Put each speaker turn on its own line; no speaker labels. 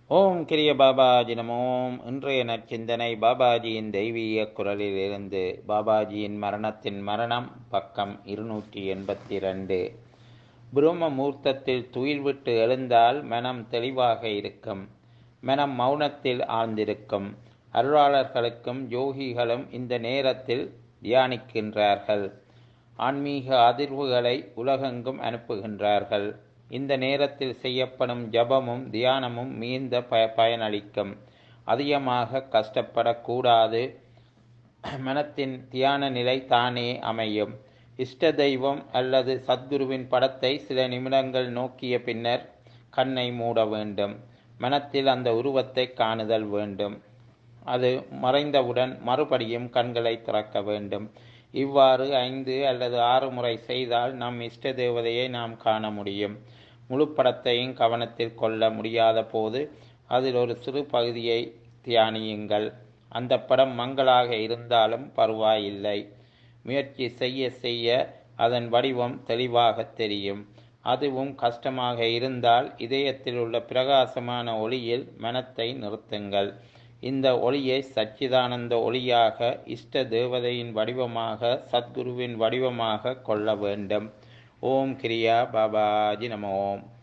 ஓம் கிரிய பாபாஜி நமோம் இன்றைய நற்சிந்தனை பாபாஜியின் தெய்வீக குரலிலிருந்து பாபாஜியின் மரணத்தின் மரணம் பக்கம் இருநூற்றி எண்பத்தி ரெண்டு பிரம்ம மூர்த்தத்தில் துயில் விட்டு எழுந்தால் மனம் தெளிவாக இருக்கும் மனம் மௌனத்தில் ஆழ்ந்திருக்கும் அருளாளர்களுக்கும் யோகிகளும் இந்த நேரத்தில் தியானிக்கின்றார்கள் ஆன்மீக அதிர்வுகளை உலகெங்கும் அனுப்புகின்றார்கள் இந்த நேரத்தில் செய்யப்படும் ஜபமும் தியானமும் மீந்த ப பயனளிக்கும் அதிகமாக கஷ்டப்படக்கூடாது மனத்தின் தியான நிலை தானே அமையும் இஷ்ட தெய்வம் அல்லது சத்குருவின் படத்தை சில நிமிடங்கள் நோக்கிய பின்னர் கண்ணை மூட வேண்டும் மனத்தில் அந்த உருவத்தை காணுதல் வேண்டும் அது மறைந்தவுடன் மறுபடியும் கண்களை திறக்க வேண்டும் இவ்வாறு ஐந்து அல்லது ஆறு முறை செய்தால் நம் இஷ்ட தேவதையை நாம் காண முடியும் முழு படத்தையும் கவனத்தில் கொள்ள முடியாத போது அதில் ஒரு சிறு பகுதியை தியானியுங்கள் அந்த படம் மங்களாக இருந்தாலும் பரவாயில்லை முயற்சி செய்ய செய்ய அதன் வடிவம் தெளிவாக தெரியும் அதுவும் கஷ்டமாக இருந்தால் இதயத்தில் உள்ள பிரகாசமான ஒளியில் மனத்தை நிறுத்துங்கள் இந்த ஒளியை சச்சிதானந்த ஒளியாக இஷ்ட தேவதையின் வடிவமாக சத்குருவின் வடிவமாக கொள்ள வேண்டும் ஓம் கிரியா பாபாஜி நம ஓம்